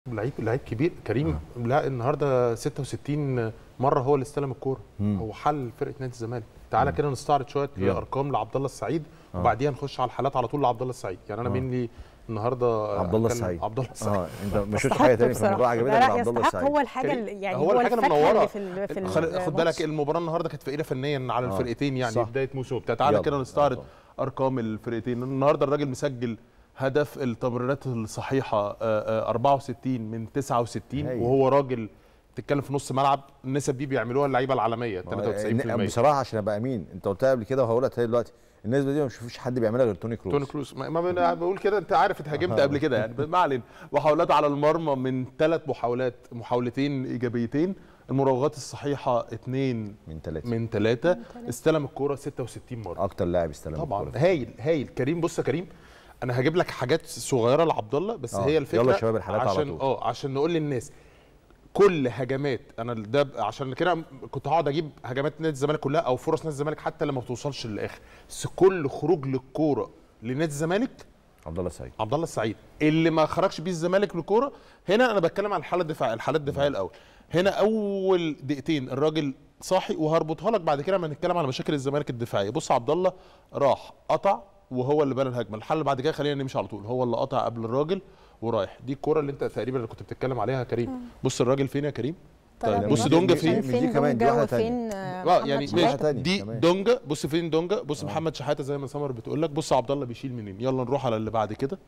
لعيب لعيب كبير كريم لا النهارده 66 مره هو اللي استلم الكوره هو حل فرقه نادي الزمالك تعالى كده نستعرض شويه يلا. ارقام لعبد الله السعيد وبعديها نخش على الحالات على طول لعبد الله السعيد يعني انا مين لي النهارده عبد الله أتكلم- السعيد عبد الله السعيد اه انت ما شفتش يستحق حاجه تاني في بصراحة. الموضوع عجبتك لا غير لا عبد الله يستحق السعيد هو الحاجه كريم. اللي- يعني هو هو, الحاجة الفاكهه المنورة. اللي في ال- في خل- خد بالك الماتش. المباراه النهارده كانت فقيره فنيا على آه. الفرقتين يعني صح. بدايه موسم وبتاع تعالى يلا. كده نستعرض آه. ارقام الفرقتين النهارده الراجل مسجل هدف التمريرات الصحيحه آه، آه، 64 من 69 هايل. وهو راجل بتتكلم في نص ملعب النسب دي بيعملوها اللعيبه العالميه 93% بصراحه عشان ابقى امين انت قلتها قبل كده وهقولها تاني دلوقتي النسبه دي ما بشوفش حد بيعملها غير توني كروس توني كروس ما ما انا بقول كده انت عارف اتهاجمت آه. قبل كده يعني ما علينا محاولات على المرمى من ثلاث محاولات محاولتين ايجابيتين المراوغات الصحيحه اثنين من ثلاثه من ثلاثه استلم الكوره 66 مره اكتر لاعب استلم طبعا الكرة. هايل هايل كريم بص يا كريم انا هجيب لك حاجات صغيره لعبد الله بس آه، هي الفكره يلا يا شباب الحالات على عشان طول. اه عشان نقول للناس كل هجمات انا ده ب- عشان كده كنت هقعد اجيب هجمات نادي الزمالك كلها او فرص نادي الزمالك حتى لما بتوصلش للاخر بس كل خروج للكوره لنادي الزمالك عبد الله السعيد عبد الله السعيد اللي ما خرجش بيه الزمالك للكوره هنا انا بتكلم عن الحاله الدفاعيه الحاله الدفاعيه الاول هنا اول دقيقتين الراجل صاحي وهربطها لك بعد كده لما نتكلم على مشاكل الزمالك الدفاعيه بص عبد الله راح قطع وهو اللي بنى الهجمه الحل اللي بعد كده خلينا نمشي على طول هو اللي قطع قبل الراجل ورايح دي الكوره اللي انت تقريبا اللي كنت بتتكلم عليها يا كريم بص الراجل فين يا كريم طيب بص الماتش دونجا مش- فين مش دي كمان، دي دونجا واحدة تانية. وفين اه يعني محمد ماشي شحاتة. تانية دي كمان. دونجا بص فين دونجا بص محمد شحاته زي ما سمر بتقول لك بص عبد الله بيشيل منين يلا نروح على اللي بعد كده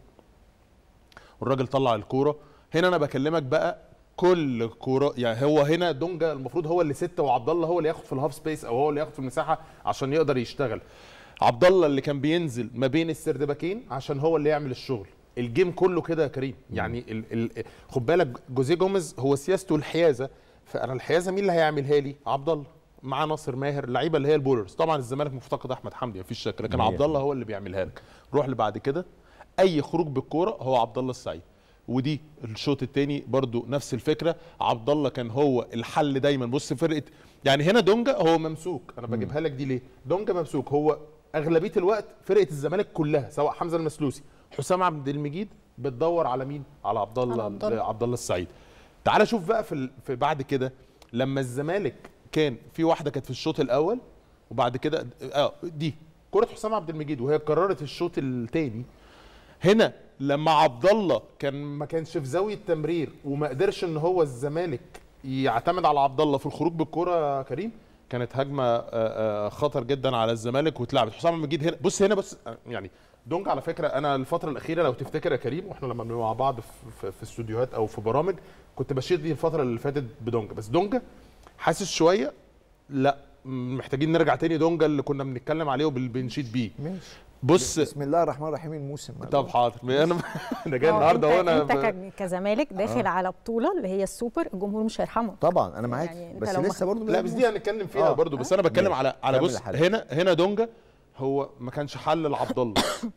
والراجل طلع الكوره هنا انا بكلمك بقى كل كوره يعني هو هنا دونجا المفروض هو اللي سته وعبد الله هو اللي ياخد في الهاف سبيس او هو اللي ياخد في المساحه عشان يقدر يشتغل عبد الله اللي كان بينزل ما بين السردباكين عشان هو اللي يعمل الشغل الجيم كله كده يا كريم يعني ال ال خد بالك جوزيه جوميز هو سياسته الحيازه فانا الحيازه مين اللي هيعملها لي عبد الله مع ناصر ماهر اللعيبه اللي هي البولرز طبعا الزمالك مفتقد احمد حمدي مفيش شك لكن مية عبد الله هو اللي بيعملها لك روح اللي بعد كده اي خروج بالكوره هو عبد الله السعيد ودي الشوط الثاني برضو نفس الفكره عبد الله كان هو الحل دايما بص فرقه يعني هنا دونجا هو ممسوك انا بجيبها لك دي ليه دونجا ممسوك هو اغلبيه الوقت فرقه الزمالك كلها سواء حمزه المسلوسي حسام عبد المجيد بتدور على مين على عبد الله عبد الله. عبد الله السعيد تعال شوف بقى في, ال... في بعد كده لما الزمالك كان في واحده كانت في الشوط الاول وبعد كده اه دي كره حسام عبد المجيد وهي قررت الشوط الثاني هنا لما عبد الله كان ما كانش في زاويه تمرير وما قدرش ان هو الزمالك يعتمد على عبد الله في الخروج بالكره يا كريم كانت هجمه آه، آه، خطر جدا على الزمالك واتلعبت حسام عبد المجيد هنا بص هنا بس آه، يعني دونج على فكره انا الفتره الاخيره لو تفتكر يا كريم واحنا لما بنبقى مع بعض في, في, في استوديوهات او في برامج كنت بشير دي الفتره اللي فاتت بدونج بس دونج حاسس شويه لا م- محتاجين نرجع تاني دونجا اللي كنا بنتكلم عليه وبنشيد بيه ماشي بص بسم الله الرحمن الرحيم الموسم طب حاضر انا انا جاي آه، النهارده انت, وانا انت ب... ك- كزمالك داخل على بطوله اللي هي السوبر الجمهور مش هيرحمه طبعا انا معاك يعني انت بس لو ما- لسه برضه لا بس دي هنتكلم فيها آه. برضو بس انا بتكلم ماشي. على على كمل بص الحلقة. هنا هنا دونجا هو ما كانش حل لعبد الله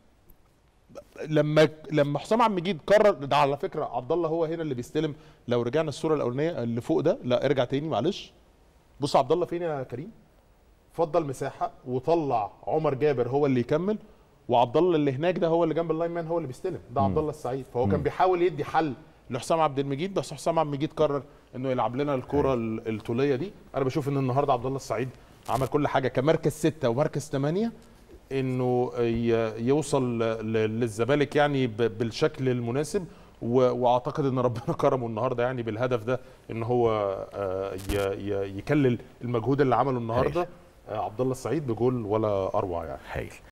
لما لما حسام عبد المجيد قرر ده على فكره عبد الله هو هنا اللي بيستلم لو رجعنا الصوره الاولانيه اللي فوق ده لا ارجع تاني معلش بص عبد الله فين يا كريم فضل مساحه وطلع عمر جابر هو اللي يكمل وعبد الله اللي هناك ده هو اللي جنب اللاين مان هو اللي بيستلم ده عبد الله السعيد فهو كان بيحاول يدي حل لحسام عبد المجيد بس حسام عبد المجيد قرر انه يلعب لنا الكره ال- الطوليه دي انا بشوف ان النهارده عبد الله السعيد عمل كل حاجه كمركز ستة ومركز ثمانية انه ي- يوصل ل- للزمالك يعني ب- بالشكل المناسب و- واعتقد ان ربنا كرمه النهارده يعني بالهدف ده ان هو آه، ي- ي- يكلل المجهود اللي عمله النهارده آه، عبد الله السعيد بجول ولا اروع يعني هايل